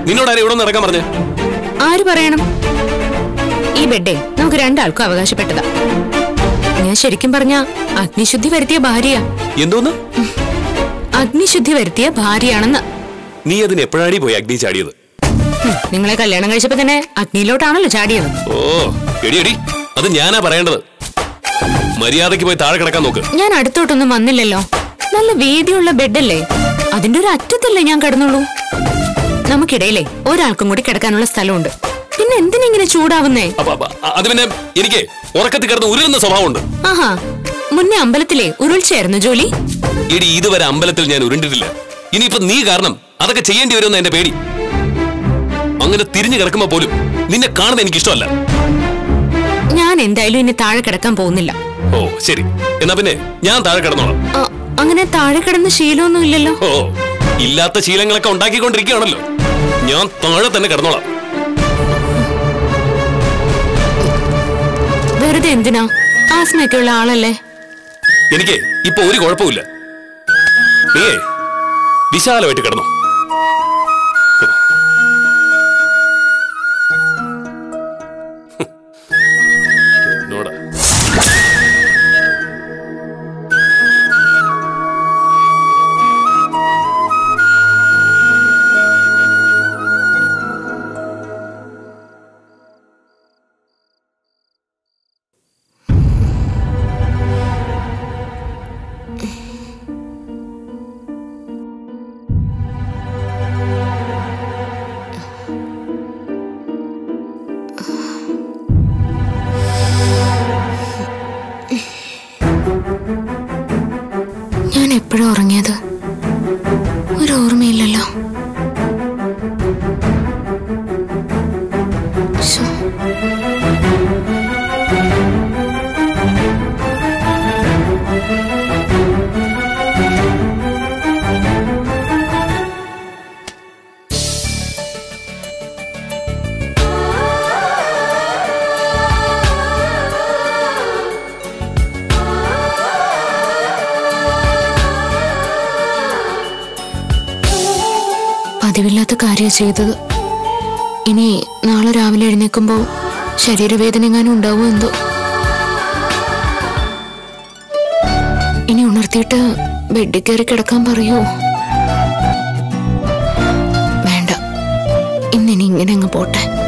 നിന്നോട് ആരും ഇവിടെ നിന്ന് ഇറക്കാൻ പറഞ്ഞേ ആര് പറയണം ഈ ബെഡേ നമുക്ക് രണ്ടാൾക്കും അവകാശപ്പെട്ടതാ ഞാൻ ശരിക്കും പറഞ്ഞ അഗ്നിശുദ്ധി വരുത്തിയ ഭാര്യ എന്തോന്ന് അഗ്നിശുദ്ധി വരുത്തിയ ഭാര്യയാണെന്ന് നീ അതിന് എപ്പോഴാടി പോയി അഗ്നി ചാടിയത് ഹും, നിങ്ങളെ കല്യാണം കഴിച്ചപ്പോ തന്നെ അഗ്നിയിലോട്ടാണല്ലോ ചാടിയത് ഓ എടി എടി അത് ഞാനാ പറയേണ്ടത് മര്യാദയ്ക്ക് പോയി താഴെ കിടക്കാൻ നോക്ക് ഞാൻ അടുത്തോട്ടൊന്നും വന്നില്ലല്ലോ നല്ല വീതിയുള്ള ബെഡല്ലേ അതിന്റെ ഒരു അറ്റത്തല്ലേ ഞാൻ കിടന്നുള്ളൂ നമുക്കിടയിലെ ഒരാൾക്കും കൂടി കിടക്കാനുള്ള സ്ഥലമുണ്ട് പിന്നെ എന്തിനിങ്ങനെ ചൂടാവുന്നേ അപ്പൊ അപ്പൊ, അ- അത് പിന്നെ എനിക്ക് ഉറക്കത്തിൽ കിടന്ന് ഉരുളുന്ന സ്വഭാവമുണ്ട് ആഹാ മുന്നേ അമ്പലത്തിലെ ഉരുൾച്ചയായിരുന്നു ജോലി എടി ഇതുവരെ അമ്പലത്തിൽ ഞാൻ ഉരുണ്ടിട്ടില്ല ഇനിയിപ്പോ നീ കാരണം അതൊക്കെ ചെയ്യേണ്ടി വരുമെന്ന് എന്റെ പേടി അങ്ങനെ തിരിഞ്ഞു കിടക്കുമ്പോ പോലും നിന്നെ കാണുന്നത് എനിക്ക് ഇഷ്ടമല്ല ഞാൻ എന്തായാലും ഇനി താഴെ കിടക്കാൻ പോകുന്നില്ല ഓ ശരി എന്നാ പിന്നെ ഞാൻ താഴെ കിടന്നോളാം ആ, അങ്ങനെ താഴെ കിടന്ന ശീലമൊന്നും ഇല്ലല്ലോ ഓ ഇല്ലാത്ത ശീലങ്ങളൊക്കെ ഉണ്ടാക്കിക്കൊണ്ടിരിക്കുകയാണല്ലോ ഞാൻ താഴെ തന്നെ കിടന്നോളാം വെറുതെ എന്തിനാ ആസ്മയൊക്കെ ഉള്ള ആളല്ലേ എനിക്ക് ഇപ്പൊ ഒരു കുഴപ്പമില്ല നീയേ വിശാലമായിട്ട് കിടന്നു എന്നോടാ ഞാൻ എപ്പോഴും ഉറങ്ങിയത് ഒരു ഓർമ്മയില്ലല്ലോ ശ്ശോ. പതിവില്ലാത്ത കാര്യ ചെയ്തത് ഇനി നാളെ രാവിലെ എഴുന്നേക്കുമ്പോ ശരീരവേദന എങ്ങാനും ഉണ്ടാവോ എന്തോ ഇനി ഉണർത്തിയിട്ട് ബെഡിൽ കയറി കിടക്കാൻ പറയൂ വേണ്ട ഇന്നിനി ഇങ്ങനെ അങ്ങ് പോട്ടെ